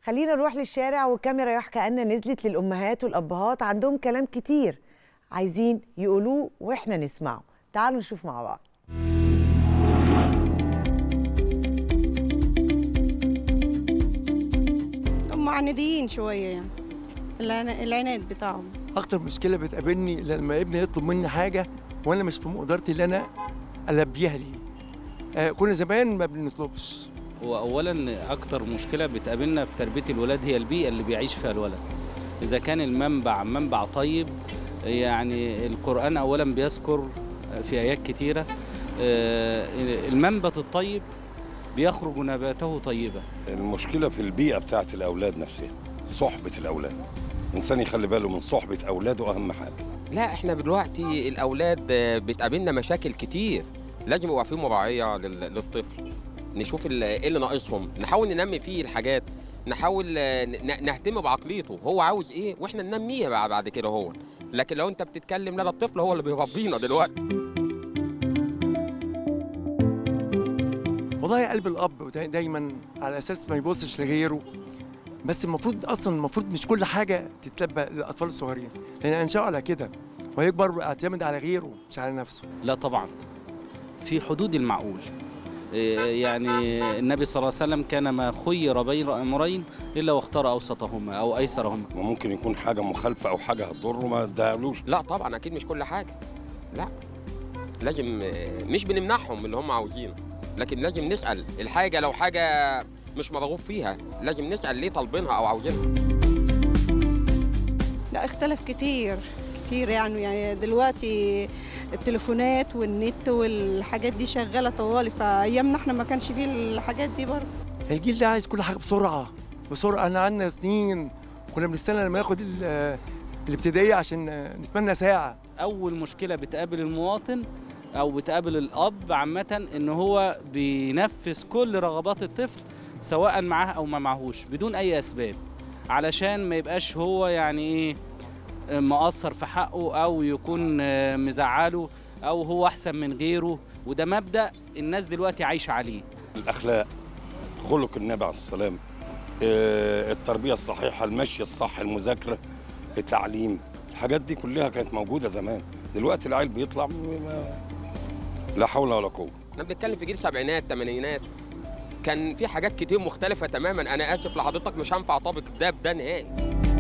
خلينا نروح للشارع والكاميرا يحكى أن نزلت للأمهات والأبهات عندهم كلام كتير عايزين يقولوه وإحنا نسمعه تعالوا نشوف مع بعض هم عناديين شويه يعني العنا- العناد بتاعهم اكتر مشكله بتقابلني لما ابني يطلب مني حاجه وانا مش في مقدرتي اللي انا البيها ليه آه كنا زمان ما بنطلبش هو اولا اكتر مشكله بتقابلنا في تربيه الولاد هي البيئه اللي بيعيش فيها الولد اذا كان المنبع منبع طيب يعني القران اولا بيذكر في ايات كتيره آه، المنبت الطيب بيخرج نباته طيبه المشكلة في البيئة بتاعت الأولاد نفسها صحبة الأولاد الإنسان يخلي باله من صحبة أولاده أهم حاجة لا احنا دلوقتي الاولاد بتقابلنا مشاكل كتير لازم يبقى في مراعيه لل- للطفل نشوف ال- ايه اللي ناقصهم نحاول ننمي فيه الحاجات نحاول ن- نهتم بعقليته هو عاوز ايه واحنا ننميه بقى بعد كده هو لكن لو انت بتتكلم لا ده الطفل هو اللي بيربينا دلوقتي والله قلب الاب دا- دايما على اساس ما يبصش لغيره بس المفروض اصلا المفروض مش كل حاجه تتلبى للاطفال الصغيرين لان انشأوا على كده ويكبر يعتمد على غيره مش على نفسه لا طبعا في حدود المعقول إيه يعني النبي صلى الله عليه وسلم كان ما خير بين امرين الا واختار اوسطهما او ايسرهما وممكن يكون حاجة مخالفة أو حاجة هتضره ما تدهلوش لا طبعا اكيد مش كل حاجه لا لازم مش بنمنعهم من اللي هم عاوزينه لكن لازم نسال الحاجه لو حاجه مش مرغوب فيها لازم نسال ليه طالبينها او عاوزينها لا اختلف كتير كتير يعني يعني دلوقتي التليفونات والنت والحاجات دي شغاله طوالي فايامنا احنا ما كانش فيه الحاجات دي برضه الجيل ده عايز كل حاجه بسرعه بسرعه انا عندنا سنين كنا بنستنى لما ياخد ال- الابتدائيه عشان نتمنى ساعه اول مشكله بتقابل المواطن او بتقابل الاب عامه ان هو بينفذ كل رغبات الطفل سواء معاه او ما معهوش بدون اي اسباب علشان ما يبقاش هو يعني ايه مقصر في حقه او يكون آه، مزعله او هو احسن من غيره وده مبدا الناس دلوقتي عايشه عليه الأخلاق خلق النبي عليه السلام آه، التربية الصحيحة المشي الصح المذاكرة التعليم الحاجات دي كلها كانت موجودة زمان دلوقتي العيل بيطلع ما- لا حول ولا قوة احنا بنتكلم في جيل سبعينات ثمانينات كان في حاجات كتير مختلفه تماما انا اسف لحضرتك مش هنفع اطابق ده بده نهائي